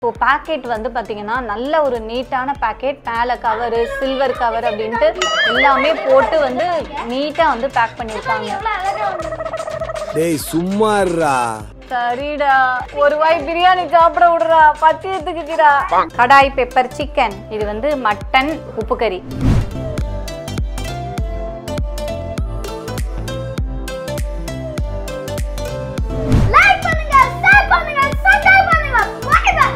இப்போ பாக்கெட் வந்து பார்த்தீங்கன்னா நல்ல ஒரு நீட்டான பாக்கெட் மேலே கவரு சில்வர் கவர் அப்படின்ட்டு எல்லாமே போட்டு வந்து நீட்டாக வந்து பேக் பண்ணியிருக்காங்க டேய் சும்மா இருடா சரிடா ஒரு வாய் பிரியாணி சாப்பிட விடுறா பத்தியத்துக்குடா கடாய் பெப்பர் சிக்கன் இது வந்து மட்டன் உப்பு கறி லைக் பண்ணுங்க ஷேர் பண்ணுங்க சப்ஸ்கிரைப் பண்ணுங்க வாங்க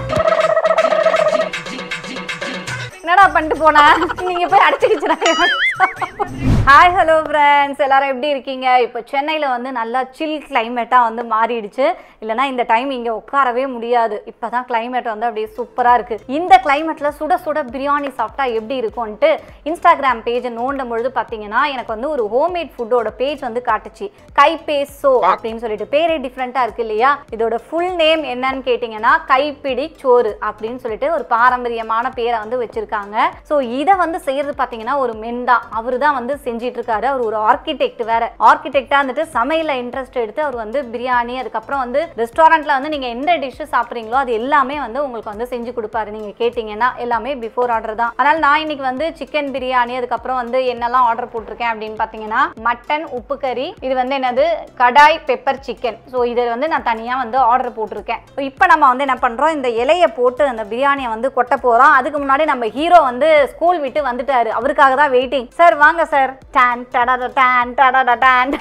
என்னடா பண்ணிட்டு போனா நீங்க போய் அடிச்சுக்கிச்சுறாங்க ஹாய் ஹலோ ஃப்ரெண்ட்ஸ் எல்லாரும் எப்படி இருக்கீங்க இப்போ சென்னையில் வந்து நல்லா சில் கிளைமேட்டாக வந்து மாறிடுச்சு இல்லைனா இந்த டைம் இங்கே உட்காரவே முடியாது இப்போ தான் கிளைமேட் வந்து அப்படியே சூப்பராக இருக்குது இந்த கிளைமேட்டில் சுட சுட பிரியாணி சாப்பிட்டா எப்படி இருக்கும்ன்ட்டு இன்ஸ்டாகிராம் பேஜை நோண்டும் பொழுது பார்த்தீங்கன்னா எனக்கு வந்து ஒரு ஹோம்மேட் ஃபுட்டோட பேஜ் வந்து காட்டுச்சு கைபேசோ அப்படின்னு சொல்லிட்டு பேரே டிஃப்ரெண்ட்டாக இருக்கு இல்லையா இதோட ஃபுல் நேம் என்னன்னு கேட்டிங்கன்னா கைப்பிடி சோறு அப்படின்னு சொல்லிட்டு ஒரு பாரம்பரியமான பேரை வந்து வச்சிருக்காங்க ஸோ இதை வந்து செய்யறது பார்த்தீங்கன்னா ஒரு மென் தான் அவர் தான் வந்து செஞ்சிட்டு இருக்காரு அவர் ஒரு ஆர்கிடெக்ட் வேற ஆர்கிடெக்டாக இருந்துட்டு சமையல இன்ட்ரெஸ்ட் எடுத்து அவர் வந்து பிரியாணி அதுக்கப்புறம் வந்து ரெஸ்டாரண்ட்ல வந்து நீங்க எந்த டிஷ் சாப்பிட்றீங்களோ அது எல்லாமே வந்து உங்களுக்கு வந்து செஞ்சு கொடுப்பாரு நீங்க கேட்டீங்கன்னா எல்லாமே பிஃபோர் ஆர்டர் தான் அதனால நான் இன்னைக்கு வந்து சிக்கன் பிரியாணி அதுக்கப்புறம் வந்து என்னெல்லாம் ஆர்டர் போட்டிருக்கேன் அப்படின்னு பார்த்தீங்கன்னா மட்டன் உப்பு கறி இது வந்து என்னது கடாய் பெப்பர் சிக்கன் ஸோ இதை வந்து நான் தனியாக வந்து ஆர்டர் போட்டிருக்கேன் இப்போ நம்ம வந்து என்ன பண்ணுறோம் இந்த இலையை போட்டு அந்த பிரியாணியை வந்து கொட்ட போகிறோம் அதுக்கு முன்னாடி நம்ம ஹீரோ வந்து ஸ்கூல் விட்டு வந்துட்டாரு அவருக்காக தான் வெயிட்டிங் சார் வாங்க சார் டான் டடட டான் டடட டான்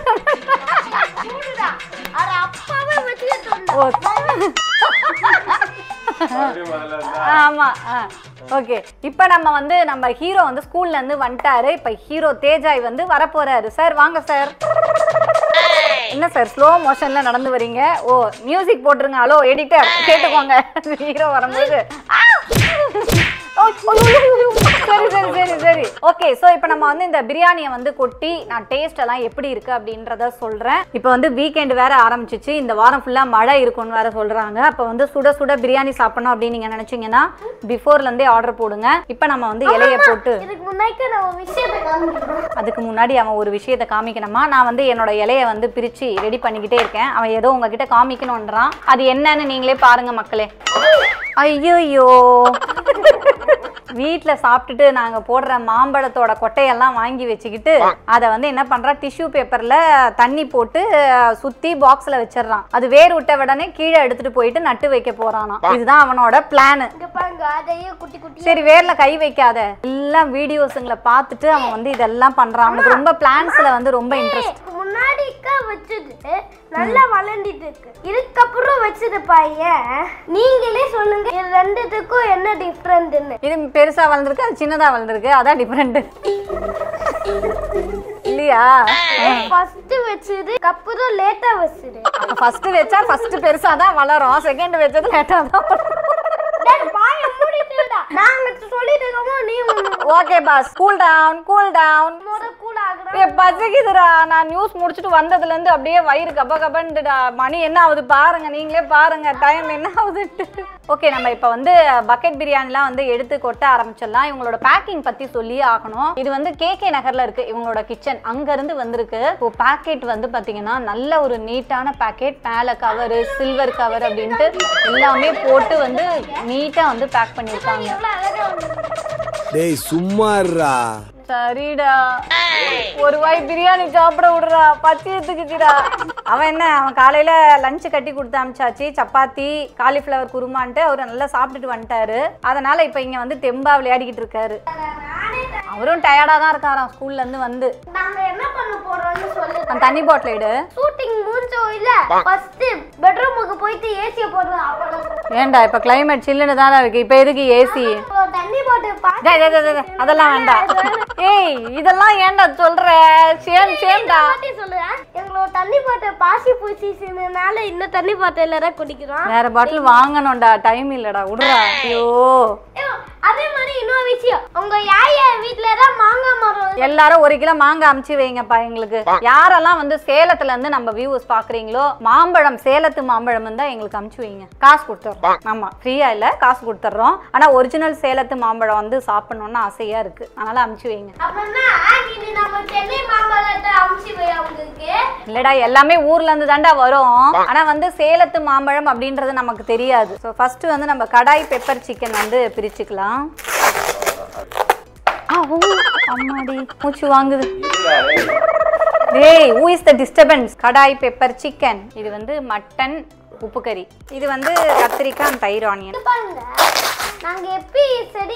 அட அப்பாவே வச்சுக்கிட்டு ஓ ஆமா ஓகே இப்போ நம்ம வந்து நம்ம ஹீரோ வந்து ஸ்கூல்ல இருந்து வந்துட்டாரு இப்போ ஹீரோ தேஜாய் வந்து வரப்போறாரு சார் வாங்க சார் என்ன சார் ஸ்லோ மோஷன்ல நடந்து வரீங்க ஓ மியூசிக் போட்டுருங்க ஹலோ எடிட்டர் கேட்டுக்கோங்க ஹீரோ வரும்போது ஆ! ஓ, ஓ, ஓ, ஓ, ஓ. சரி சரி சரி சரி ஓகே ஸோ இப்போ நம்ம வந்து இந்த பிரியாணியை வந்து கொட்டி நான் டேஸ்ட் எல்லாம் எப்படி இருக்கு அப்படின்றத சொல்றேன் இப்போ வந்து வீக்கெண்ட் வேற ஆரம்பிச்சிச்சு இந்த வாரம் ஃபுல்லா மழை இருக்கும்னு வேற சொல்றாங்க அப்போ வந்து சுட சுட பிரியாணி சாப்பிடணும் அப்படின்னு நீங்க நினைச்சீங்கன்னா பிஃபோர்ல இருந்தே ஆர்டர் போடுங்க இப்போ நம்ம வந்து இலைய போட்டு இதுக்கு முன்னாடி நான் ஒரு விஷயத்தை காமிக்கிறேன் அதுக்கு முன்னாடி அவன் ஒரு விஷயத்தை காமிக்கணுமா நான் வந்து என்னோட இலைய வந்து பிரிச்சு ரெடி பண்ணிக்கிட்டே இருக்கேன் அவன் ஏதோ உங்ககிட்ட காமிக்கணுன்றான் அது என்னன்னு நீங்களே பாருங்க மக்களே ஐயோ வீட்டில் சாப்பிட்டுட்டு நாங்கள் போடுற மாம்பழத்தோட கொட்டையெல்லாம் வாங்கி வச்சுக்கிட்டு அதை வந்து என்ன பண்ணுறா டிஷ்யூ பேப்பரில் தண்ணி போட்டு சுற்றி பாக்ஸில் வச்சிடுறான் அது வேர் விட்ட உடனே கீழே எடுத்துட்டு போயிட்டு நட்டு வைக்க போறானா இதுதான் அவனோட பிளானு இங்க பாருங்க அதையே குட்டி குட்டி சரி வேர்ல கை வைக்காத எல்லாம் வீடியோஸுங்களை பார்த்துட்டு அவன் வந்து இதெல்லாம் பண்றான் அவனுக்கு ரொம்ப பிளான்ஸ்ல வந்து ரொம்ப இன்ட்ரெஸ்ட் இதுக்கு முன்னாடிக்கா வச்சது நல்லா வளர்ந்துட்டு இருக்கு இதுக்கப்புறம் வச்சது பையன் நீங்களே சொல்லுங்க இது ரெண்டுத்துக்கும் என்ன டிஃப்ரெண்ட்னு இது பெருசா வளர்ந்துருக்கு அது சின்னதா வளர்ந்துருக்கு அதான் டிஃப்ரெண்ட் இல்லையா ஃபர்ஸ்ட் வச்சது அப்புறம் லேட்டா வச்சது ஃபர்ஸ்ட் வச்சா ஃபர்ஸ்ட் பெருசா தான் வளரும் செகண்ட் வச்சது லேட்டா தான் டேய், வாயை மூடிட்டுடா. நாங்க சொல்லிட்டு இருக்கோம் நீ okay boss cool down cool down முத கூட ஆகுற ஏ பசிக்குதுடா நான் நியூஸ் முடிச்சுட்டு வந்ததுல இருந்து அப்படியே வயிறு கப கபன்னுடா மணி என்ன ஆகுது பாருங்க நீங்களே பாருங்க டைம் என்ன ஆகுதுன்ட்டு ஓகே நம்ம இப்போ வந்து பக்கெட் பிரியாணிலாம் வந்து எடுத்து கொட்ட ஆரம்பிச்சிடலாம் இவங்களோட பேக்கிங் பத்தி சொல்லியே ஆகணும் இது வந்து கேகே நகர்ல இருக்கு இவங்களோட கிச்சன் அங்க இருந்து வந்திருக்கு இப்போ பேக்கெட் வந்து பாத்தீங்கன்னா நல்ல ஒரு நீட்டான பேக்கெட் மேல கவரு சில்வர் கவர் அப்படின்ட்டு எல்லாமே போட்டு வந்து நீட்டா வந்து பேக் பண்ணியிருக்காங்க எவ்வளவு அழகா வந்து டேய் சும்மா இருடா சரிடா ஒரு வாய் பிரியாணி சாப்பிட விடுறா பத்தியத்துக்குச்சுடா அவன் என்ன அவன் காலையில லஞ்ச் கட்டி கொடுத்து அமிச்சாச்சு சப்பாத்தி காலிஃப்ளவர் குருமான்ட்டு அவர் நல்லா சாப்பிட்டுட்டு வந்துட்டாரு அதனால இப்ப இங்க வந்து தெம்பா விளையாடிக்கிட்டு இருக்காரு அவரும் டயர்டா தான் இருக்காராம் ஸ்கூல்ல இருந்து வந்து நாங்க என்ன பண்ண போறோம்னு சொல்லு அந்த தண்ணி பாட்டில் எடு ஷூட்டிங் முடிஞ்சோம் இல்ல ஃபர்ஸ்ட் பெட்ரூமுக்கு போயிட்டு ஏசிய போடுவோம் அப்பதான் ஏன்டா இப்ப கிளைமேட் சில்லுன்னு தானே இருக்கு இப்ப எதுக்கு ஏசி இப்போ தண்ணி போட்டு பாத்து டேய், டேய், டேய், டேய், அதெல்லாம் வேண்டாம் ஏய் இதெல்லாம் ஏன்டா சொல்ற சேம் சேம்டா பாட்டி சொல்லுறேன் எங்களோட தண்ணி பாட்டை பாசி பூசினால இன்னும் தண்ணி பாட்டில தான் குடிக்கிறோம் வேற பாட்டில் வாங்கணும்டா டைம் இல்லடா விடுறா ஐயோ ஐயோ, அதே மாதிரி இன்னொரு விஷயம் உங்க யாய வீட்ல தான் மாங்காய் மரம் எல்லாரும் ஒரு கிலோ மாங்காய் அமுச்சு வைங்கப்பா எங்களுக்கு யாரெல்லாம் வந்து சேலத்துல இருந்து நம்ம வியூஸ் பாக்குறீங்களோ மாம்பழம் சேலத்து மாம்பழம் இருந்தா எங்களுக்கு அமுச்சு வைங்க காசு கொடுத்துறோம் ஆமா ஃப்ரீயா இல்ல காசு கொடுத்துட்றோம் ஆனா ஒரிஜினல் சேலத்து மாம்பழம் வந்து சாப்பிடணும்னு ஆசையா இருக்கு அதனால அமுச்சு வைங்க அப்படின்னா இது நம்ம சென்னை மாம்பழத்தை அமுச்சு வை அவங்களுக்கு இல்லடா எல்லாமே ஊர்ல இருந்து தாண்டா வரும் ஆனா வந்து சேலத்து மாம்பழம் அப்படின்றது நமக்கு தெரியாது ஸோ ஃபர்ஸ்ட் வந்து நம்ம கடாய் பெப்பர் சிக்கன் வந்து பிரிச்சுக்கலாம் ஆ ஓ அம்மாடி மூச்சு வாங்குது டேய் who is the disturbance kadai pepper chicken இது வந்து மட்டன் உப்பு கறி இது வந்து கத்திரிக்காய் and தயிர் ஆனியன் இது பாருங்க நாங்க எப்படி செடி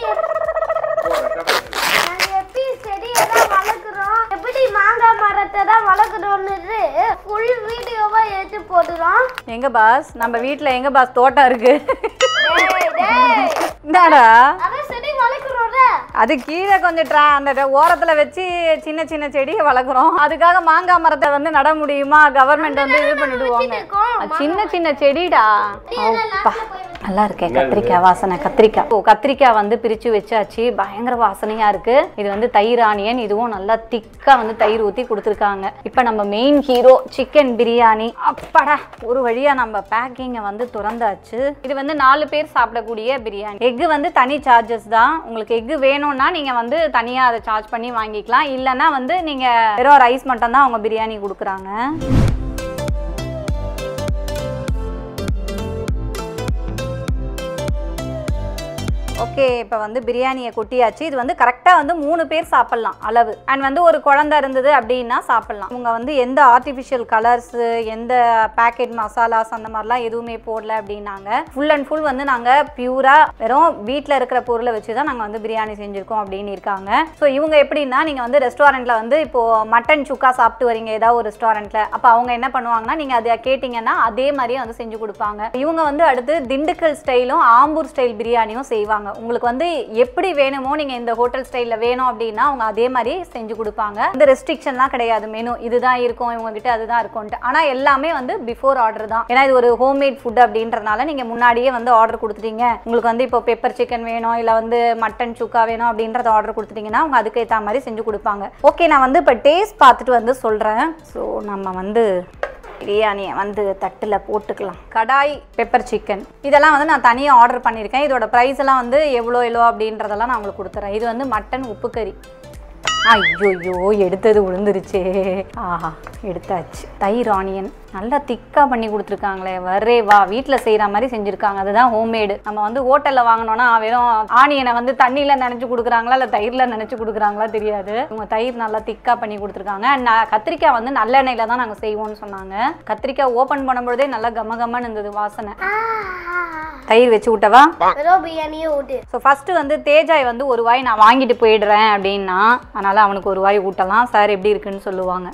நாங்க எப்படி செடியை தான் வளர்க்குறோம் எப்படி மாங்காய் மரத்தை தான் வளர்க்குறோம்னு ஃபுல் வீடியோவா எடுத்து போடுறோம் எங்க பாஸ் நம்ம வீட்ல எங்க பாஸ் தோட்டம் இருக்கு டேய், டேய். இந்தாடா அதான் செடி வளர்க்குறோம்ல அது கீழே கொஞ்சம் ட்ரா அந்த ஓரத்துல வச்சு சின்ன சின்ன செடியை வளர்க்குறோம் அதுக்காக மாங்காய் மரத்தை வந்து நட முடியுமா கவர்மெண்ட் வந்து இது பண்ணிடுவாங்க இருக்கோம். அது சின்ன சின்ன செடிடா அப்பா. நல்லா இருக்கே கத்திரிக்காய் வாசனை கத்திரிக்காய் ஓ கத்திரிக்காய் வந்து பிரிச்சு வச்சாச்சு பயங்கர வாசனையா இருக்கு இது வந்து தயிர் ஆனியன் இதுவும் நல்லா திக்கா வந்து தயிர் ஊத்தி கொடுத்துருக்காங்க இப்போ நம்ம மெயின் ஹீரோ சிக்கன் பிரியாணி அப்பாடா ஒரு வழியா நம்ம பேக்கிங்கை வந்து திறந்தாச்சு இது வந்து நாலு பேர் சாப்பிடக்கூடிய பிரியாணி எக்கு வந்து தனி சார்ஜஸ் தான் உங்களுக்கு எக்கு வேணும்னா நீங்க வந்து தனியா அதை சார்ஜ் பண்ணி வாங்கிக்கலாம் இல்லைன்னா வந்து நீங்க வெறும் ரைஸ் மட்டும் தான் அவங்க பிரியாணி கொடுக்குறாங்க ஓகே இப்போ வந்து பிரியாணியை கொட்டியாச்சு இது வந்து கரெக்டாக வந்து மூணு பேர் சாப்பிட்லாம் அளவு அண்ட் வந்து ஒரு குழந்தை இருந்தது அப்படின்னா சாப்பிட்லாம் இவங்க வந்து எந்த ஆர்டிஃபிஷியல் கலர்ஸு எந்த பேக்கெட் மசாலாஸ் அந்த மாதிரிலாம் எதுவுமே போடல அப்படின்னாங்க ஃபுல் அண்ட் ஃபுல் வந்து நாங்கள் பியூராக வெறும் வீட்டில் இருக்கிற பொருளை வச்சு தான் நாங்கள் வந்து பிரியாணி செஞ்சுருக்கோம் அப்படின்னு இருக்காங்க ஸோ இவங்க எப்படின்னா நீங்கள் வந்து ரெஸ்டாரண்ட்டில் வந்து இப்போது மட்டன் சுக்கா சாப்பிட்டு வரீங்க ஏதாவது ஒரு ரெஸ்டாரண்ட்டில் அப்போ அவங்க என்ன பண்ணுவாங்கன்னா நீங்கள் அதை கேட்டிங்கன்னா அதே மாதிரியே வந்து செஞ்சு கொடுப்பாங்க இவங்க வந்து அடுத்து திண்டுக்கல் ஸ்டைலும் ஆம்பூர் ஸ்டைல் பிரியாணியும் செய்வாங்க உங்களுக்கு வந்து எப்படி வேணுமோ நீங்கள் இந்த ஹோட்டல் ஸ்டைலில் வேணும் அப்படின்னா அவங்க அதே மாதிரி செஞ்சு கொடுப்பாங்க இந்த ரெஸ்ட்ரிக்ஷன்லாம் கிடையாது மெனு இதுதான் இருக்கும் இவங்க கிட்ட அதுதான் இருக்கும்ட்டு ஆனால் எல்லாமே வந்து பிஃபோர் ஆர்டர் தான் ஏன்னா இது ஒரு ஹோம்மேட் ஃபுட் அப்படின்றனால நீங்கள் முன்னாடியே வந்து ஆர்டர் கொடுத்துட்டீங்க உங்களுக்கு வந்து இப்போ பெப்பர் சிக்கன் வேணும் இல்லை வந்து மட்டன் சுக்கா வேணும் அப்படின்றத ஆர்டர் கொடுத்துட்டீங்கன்னா அவங்க அதுக்கு ஏற்ற மாதிரி செஞ்சு கொடுப்பாங்க ஓகே நான் வந்து இப்போ டேஸ்ட் பார்த்துட்டு வந்து சொல்கிறேன் ஸோ நம்ம வந்து பிரியாணியை வந்து தட்டில் போட்டுக்கலாம் கடாய் பெப்பர் சிக்கன் இதெல்லாம் வந்து நான் தனியாக ஆர்டர் பண்ணியிருக்கேன் இதோட ப்ரைஸ் எல்லாம் வந்து எவ்வளோ எவ்வளோ அப்படின்றதெல்லாம் நான் உங்களுக்கு கொடுத்துறேன் இது வந்து மட்டன் உப்பு கறி ஐயோயோ எடுத்தது விழுந்துருச்சே ஆஹா எடுத்தாச்சு தயிர் ஆனியன் நல்லா திக்காக பண்ணி கொடுத்துருக்காங்களே வரே வா வீட்டில் செய்கிற மாதிரி செஞ்சுருக்காங்க அதுதான் ஹோம்மேடு நம்ம வந்து ஹோட்டலில் வாங்கினோன்னா வெறும் ஆனியனை வந்து தண்ணியில் நினச்சி கொடுக்குறாங்களா இல்லை தயிரில் நினச்சி கொடுக்குறாங்களா தெரியாது இவங்க தயிர் நல்லா திக்காக பண்ணி கொடுத்துருக்காங்க And நான் கத்திரிக்காய் வந்து நல்லெண்ணெயில் தான் நாங்கள் செய்வோம்னு சொன்னாங்க கத்திரிக்காய் ஓப்பன் பண்ணும்பொழுதே நல்லா கம கமன்னு இருந்தது வாசனை தயிர் வச்சு விட்டவா வெறும் பிரியாணியே ஊட்டு ஸோ ஃபஸ்ட்டு வந்து தேஜாய் வந்து ஒரு வாய் நான் வாங்கிட்டு போயிடுறேன் அப்படின்னா அதனால் அவனுக்கு ஒரு வாய் ஊட்டலாம் சார் எப்படி இருக்குன்னு சொல்லுவாங்க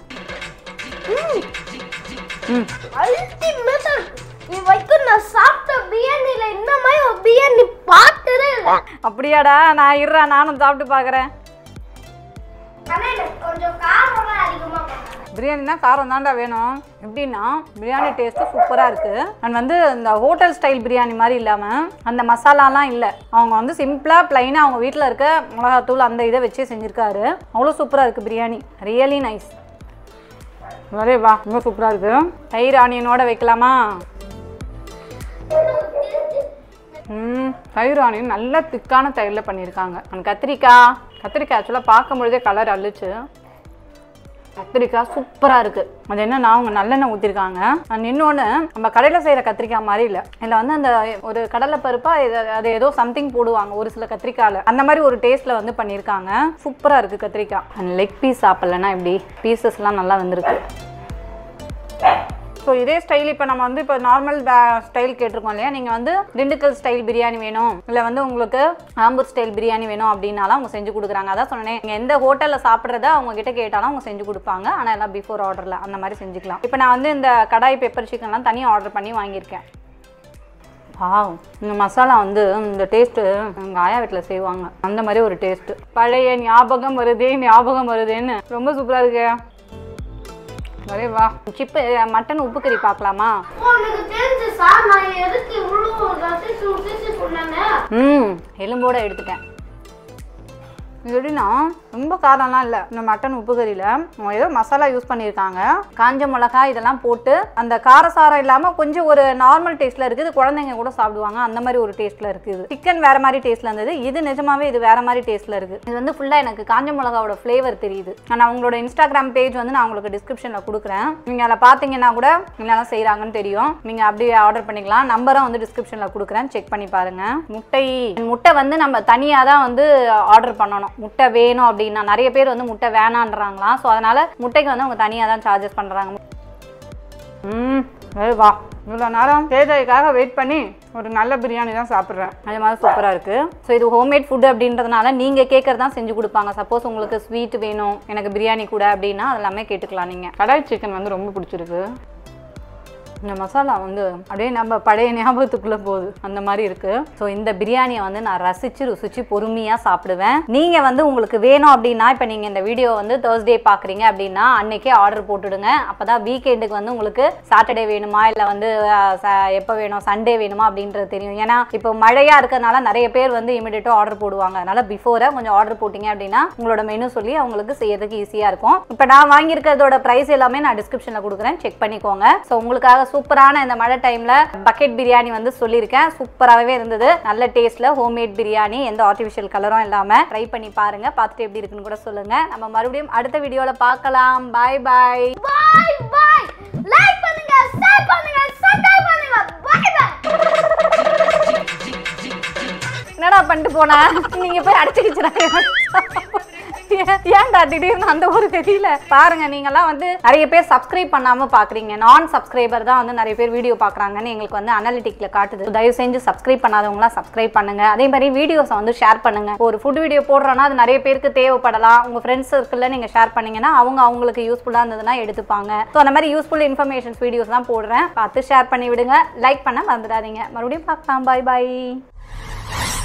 ம் அல்டிமேட்டா இது வரைக்கும் நான் சாப்பிட்ட பிரியாணில இந்த மாதிரி ஒரு பிரியாணி பார்த்ததே இல்லை அப்படியாடா நான் இருறா நானும் சாப்பிட்டு பார்க்குறேன் ஆனா எனக்கு கொஞ்சம் காரம்லாம் அதிகமா பண்ணாங்க பிரியாணினா காரம் தான்டா வேணும் எப்படின்னா பிரியாணி டேஸ்ட்டு சூப்பராக இருக்குது அண்ட் வந்து இந்த ஹோட்டல் ஸ்டைல் பிரியாணி மாதிரி இல்லாமல் அந்த மசாலாலாம் இல்லை அவங்க வந்து சிம்பிளாக ப்ளைனாக அவங்க வீட்டில் இருக்க மிளகாத்தூள் அந்த இதை வச்சே செஞ்சுருக்காரு அவ்வளோ சூப்பராக இருக்குது பிரியாணி ரியலி நைஸ் வரே வா ரொம்ப சூப்பராக இருக்குது தயிர் ஆனியனோட வைக்கலாமா ம் தயிர் ஆனியன் நல்ல திக்கான தயிரில் பண்ணியிருக்காங்க அந்த கத்திரிக்காய் கத்திரிக்காய் ஆக்சுவலாக பார்க்கும் பொழுதே கலர் அள்ளுச்சு கத்திரிக்காய் சூப்பராக இருக்குது அது என்னன்னா அவங்க நல்லெண்ணெய் ஊற்றிருக்காங்க இன்னொன்று நம்ம கடையில் செய்கிற கத்திரிக்காய் மாதிரி இல்லை இதில் வந்து அந்த ஒரு கடலை பருப்பாக இது அது ஏதோ சம்திங் போடுவாங்க ஒரு சில கத்திரிக்காயில் அந்த மாதிரி ஒரு டேஸ்ட்டில் வந்து பண்ணியிருக்காங்க சூப்பராக இருக்குது கத்திரிக்காய் அண்ட் லெக் பீஸ் சாப்பிட்லன்னா எப்படி பீசஸ்லாம் நல்லா வந்திருக்கு ஸோ இதே ஸ்டைல் இப்போ நம்ம வந்து இப்போ நார்மல் ஸ்டைல் கேட்டிருக்கோம் இல்லையா நீங்கள் வந்து திண்டுக்கல் ஸ்டைல் பிரியாணி வேணும் இல்லை வந்து உங்களுக்கு ஆம்பூர் ஸ்டைல் பிரியாணி வேணும் அப்படின்னாலும் அவங்க செஞ்சு கொடுக்குறாங்க அதான் சொன்னேன் நீங்கள் எந்த ஹோட்டலில் சாப்பிட்றத அவங்க கிட்ட கேட்டாலும் அவங்க செஞ்சு கொடுப்பாங்க ஆனால் எல்லாம் பிஃபோர் ஆர்டரில் அந்த மாதிரி செஞ்சுக்கலாம் இப்போ நான் வந்து இந்த கடாய் பெப்பர் சிக்கன்லாம் தனியாக ஆர்டர் பண்ணி வாங்கியிருக்கேன் வாவ் இந்த மசாலா வந்து இந்த டேஸ்ட்டு எங்கள் ஆயா வீட்டில் செய்வாங்க அந்த மாதிரி ஒரு டேஸ்ட்டு பழைய ஞாபகம் வருதே ஞாபகம் வருதேன்னு ரொம்ப சூப்பராக இருக்கு வரே வா சிப்பு மட்டன் உப்பு கறி பார்க்கலாமா உனக்கு தெரிஞ்சு சார் நான் எதுக்கு இவ்வளோ ரசிச்சு ருசிச்சு சொன்னேன்னு ம் எலும்போட எடுத்துட்டேன் இது எப்படின்னா ரொம்ப காரம்லாம் இல்லை இந்த மட்டன் உப்பு கறியில் ஏதோ மசாலா யூஸ் பண்ணியிருக்காங்க காஞ்ச மிளகா இதெல்லாம் போட்டு அந்த காரசாரம் இல்லாமல் கொஞ்சம் ஒரு நார்மல் டேஸ்ட்டில் இருக்குது குழந்தைங்க கூட சாப்பிடுவாங்க அந்த மாதிரி ஒரு டேஸ்ட்டில் இருக்குது சிக்கன் வேற மாதிரி டேஸ்ட்டில் இருந்தது இது நிஜமாவே இது வேற மாதிரி டேஸ்ட்டில் இருக்குது இது வந்து ஃபுல்லாக எனக்கு காஞ்ச மிளகாவோட ஃப்ளேவர் தெரியுது நான் அவங்களோட இன்ஸ்டாகிராம் பேஜ் வந்து நான் உங்களுக்கு டிஸ்கிரிப்ஷனில் கொடுக்குறேன் நீங்கள் அதில் பார்த்தீங்கன்னா கூட என்னெல்லாம் செய்கிறாங்கன்னு தெரியும் நீங்கள் அப்படியே ஆர்டர் பண்ணிக்கலாம் நம்பரும் வந்து டிஸ்கிரிப்ஷனில் கொடுக்குறேன் செக் பண்ணி பாருங்க முட்டை முட்டை வந்து நம்ம தனியாக தான் வந்து ஆர்டர் பண்ணணும் முட்டை வேணும் அப்படின்னா நிறைய பேர் வந்து முட்டை வேணான்றாங்களாம் ஸோ அதனால முட்டைக்கு வந்து அவங்க தனியாக தான் சார்ஜஸ் பண்ணுறாங்க ம் ஏய் வா இவ்வளோ நேரம் தேஜாய்க்காக வெயிட் பண்ணி ஒரு நல்ல பிரியாணி தான் சாப்பிட்றேன் அது மாதிரி சூப்பராக இருக்குது ஸோ இது ஹோம்மேட் ஃபுட் அப்படின்றதுனால நீங்கள் கேட்குறது தான் செஞ்சு கொடுப்பாங்க சப்போஸ் உங்களுக்கு ஸ்வீட் வேணும் எனக்கு பிரியாணி கூட அப்படின்னா அது எல்லாமே கேட்டுக்கலாம் நீங்கள் கடாய் சிக்கன் வந்து ரொம்ப பிடிச்சிருக்கு இந்த மசாலா வந்து அப்படியே நம்ம பழைய ஞாபகத்துக்குள்ளே போகுது அந்த மாதிரி இருக்கு ஸோ இந்த பிரியாணியை வந்து நான் ரசித்து ருசிச்சு பொறுமையாக சாப்பிடுவேன் நீங்கள் வந்து உங்களுக்கு வேணும் அப்படின்னா இப்போ நீங்கள் இந்த வீடியோ வந்து தேர்ஸ்டே பார்க்குறீங்க அப்படின்னா அன்னைக்கே ஆர்டர் போட்டுடுங்க அப்போ தான் வீக்கெண்டுக்கு வந்து உங்களுக்கு சாட்டர்டே வேணுமா இல்லை வந்து எப்போ வேணும் சண்டே வேணுமா அப்படின்றது தெரியும் ஏன்னா இப்போ மழையாக இருக்கிறதுனால நிறைய பேர் வந்து இமீடியட்டாக ஆர்டர் போடுவாங்க அதனால பிஃபோராக கொஞ்சம் ஆர்டர் போட்டிங்க அப்படின்னா உங்களோட மெனு சொல்லி அவங்களுக்கு செய்யறதுக்கு ஈஸியாக இருக்கும் இப்போ நான் வாங்கியிருக்கிறதோட ப்ரைஸ் எல்லாமே நான் டிஸ்கிரிப்ஷனில் கொடுக்குறேன் செக் பண்ணிக்கோங்க ஸோ உங்களுக்காக சூப்பரான இந்த மழை டைம்ல பக்கெட் பிரியாணி வந்து சொல்லியிருக்கேன் சூப்பராகவே இருந்தது நல்ல டேஸ்ட்ல ஹோம்மேட் பிரியாணி எந்த ஆர்டிஃபிஷியல் கலரும் இல்லாம ட்ரை பண்ணி பாருங்க பார்த்துட்டு எப்படி இருக்குன்னு கூட சொல்லுங்க நம்ம மறுபடியும் அடுத்த வீடியோல பார்க்கலாம் bye bye bye bye like பண்ணுங்க ஷேர் பண்ணுங்க சப்ஸ்கிரைப் பண்ணுங்க பாய் பாய் என்னடா பண்ணிட்டு போன நீங்க போய் அடிச்சுக்கிச்சுறாங்க ஏன்டா திடீர்னு அந்த ஒரு தெரியல பாருங்க நீங்கெல்லாம் வந்து நிறைய பேர் சப்ஸ்கிரைப் பண்ணாம பாக்குறீங்க நான் சப்ஸ்கிரைபர் தான் வந்து நிறைய பேர் வீடியோ பாக்குறாங்கன்னு எங்களுக்கு வந்து அனலிட்டிக்ல காட்டுது தயவு செஞ்சு சப்ஸ்கிரைப் பண்ணாதவங்களாம் சப்ஸ்கிரைப் பண்ணுங்க அதே மாதிரி வீடியோஸை வந்து ஷேர் பண்ணுங்க ஒரு ஃபுட் வீடியோ போடுறோன்னா அது நிறைய பேருக்கு தேவைப்படலாம் உங்க ஃப்ரெண்ட்ஸ் சர்க்கிளில் நீங்க ஷேர் பண்ணீங்கன்னா அவங்க அவங்களுக்கு யூஸ்ஃபுல்லா இருந்ததுன்னா எடுத்துப்பாங்க ஸோ அந்த மாதிரி யூஸ்ஃபுல் இன்ஃபர்மேஷன்ஸ் வீடியோஸ் தான் போடுறேன் பார்த்து ஷேர் பண்ணி விடுங்க லைக் பண்ண மறந்துடாதீங்க மறுபடியும் பார்க்கலாம் பாய் பாய்